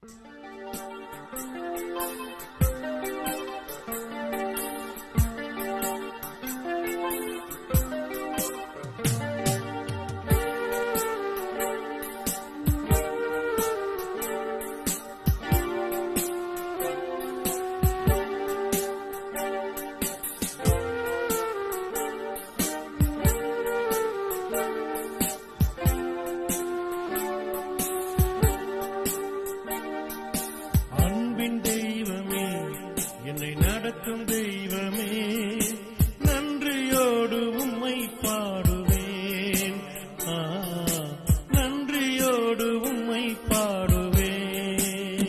அன்பின் தெய்வமே என்னை நடத்தும் தெய்வமே நன்றியோடு உம்மை பாடுவேன் ஆ, நன்றியோடு உம்மை பாடுவேன்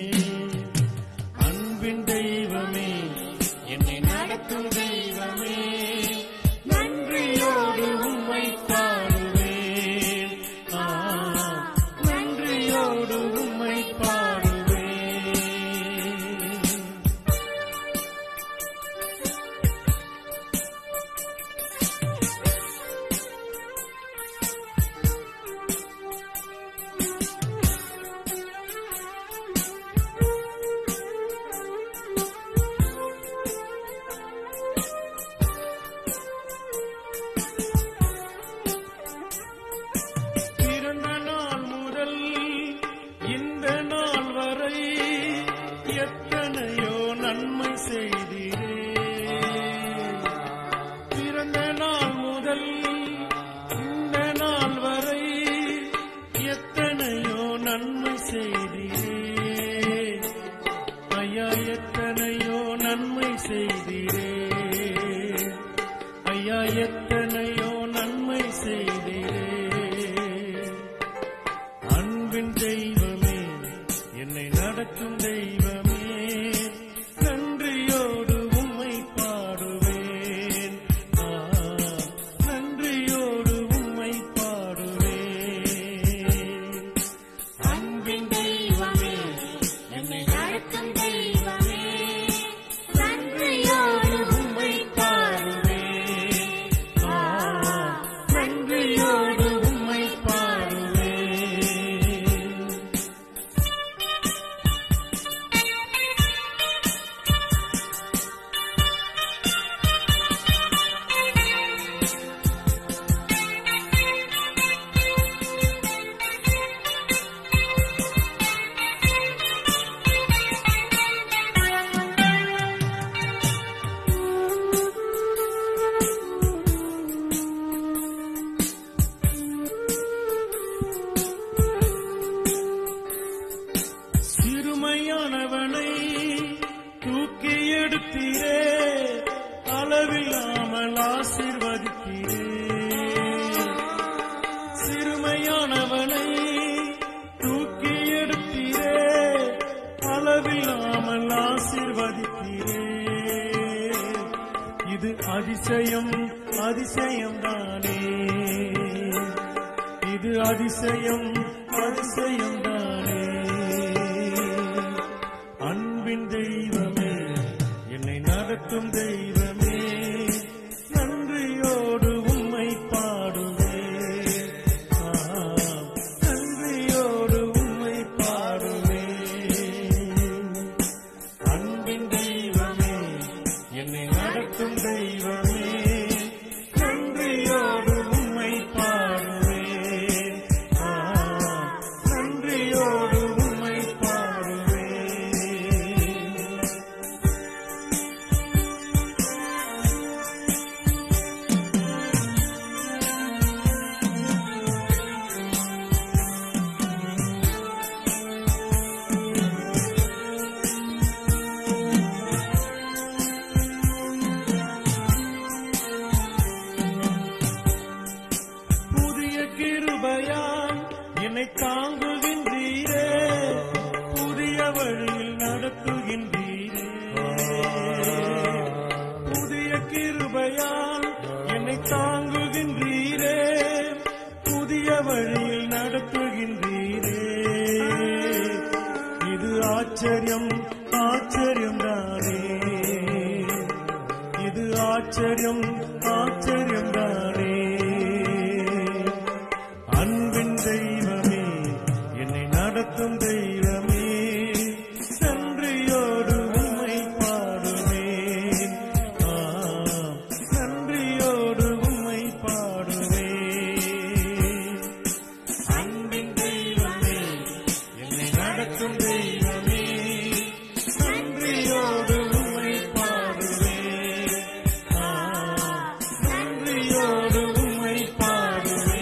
அன்பின் தெய்வமே என்னை நடத்தும் தெய்வமே நன்றியோடு உம்மை பாடுவேன் ஆ, நன்றியோடு உம்மை பாடுவேன் பிறந்த நாள் முதல் இந்த நாள் வரை எத்தனையோ நன்மை செய்தீரே பிறந்த நாள் முதல் இந்த நாள் வரை எத்தனையோ நன்மை செய்தீரே ஐயா எத்தனையோ நன்மை செய்தீரே ஐயா எத்தனையோ நன்மை செய்தீரே அன்பின் தெய்வமே என்னை நடத்தும் தெய்வமே நன்றியோடு உம்மை பாடுவேன் ஆ, நன்றியோடு உம்மை பாடுவேன் அன்பின் தெய்வமே என்னை நடத்தும் தெய்வமே நன்றியோடு உம்மை பாடுவேன் ஆ, நன்றியோடு உம்மை பாடுவேன் சிறுமையானவனை தூக்கி எடுத்தீரே அளவில்லாமல் ஆசீர்வதித்தீரே சிறுமையானவனை தூக்கி எடுத்தீரே அளவில்லாமல் ஆசீர்வதித்தீரே இது அதிசயம் அதிசயம் தானே இது அதிசயம் அதிசயம் தானே அன்பின் தெய்வமே என்னை நடத்தும் தெய்வமே நன்றியோடு உம்மை பாடுவேன் ஆ, நன்றியோடு உம்மை பாடுவேன் அன்பின் தெய்வமே என்னை நடத்தும் தெய்வமே நன்றியோடு உம்மை பாடுவேன் ஆ, நன்றியோடு உம்மை பாடுவேன் புதிய கிருபையால் என்னை தாங்குகின்றீரே புதிய வழியில் நடத்துகின்றீரே புதிய கிருபையால் என்னை தாங்குகின்றீரே புதிய வழியில் நடத்துகின்றீரே இது ஆச்சரியம் ஆச்சரியம் தானே இது ஆச்சரியம் ஆச்சரியம் தானே அன்பின் தெய்வமே என்னை நடத்தும் தெய்வமே நடத்தும் தெய்வமே நன்றியோடு உம்மை பாடுவேன் ஆ, நன்றியோடு உம்மை பாடுவேன்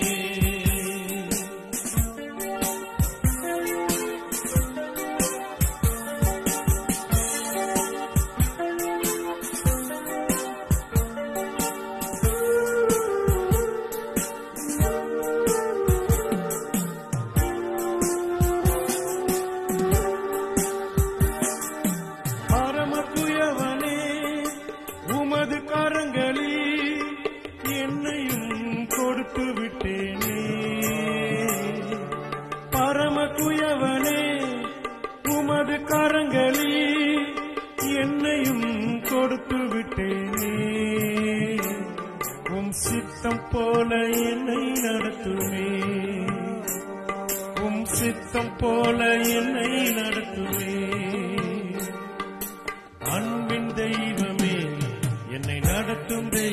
பரமக்குயவனே உமது கரங்களில் என்னையும் கொடுத்து விட்டேனே பரமக்குயவனே உமது கரங்களில் என்னையும் கொடுத்து விட்டேனே உம் சித்தம் போல என்னை நடத்துமே உம் சித்தம் போல என்னை நடத்துமே அன்பின் தெய்வமே என்னை நடத்தும் தெய்வமே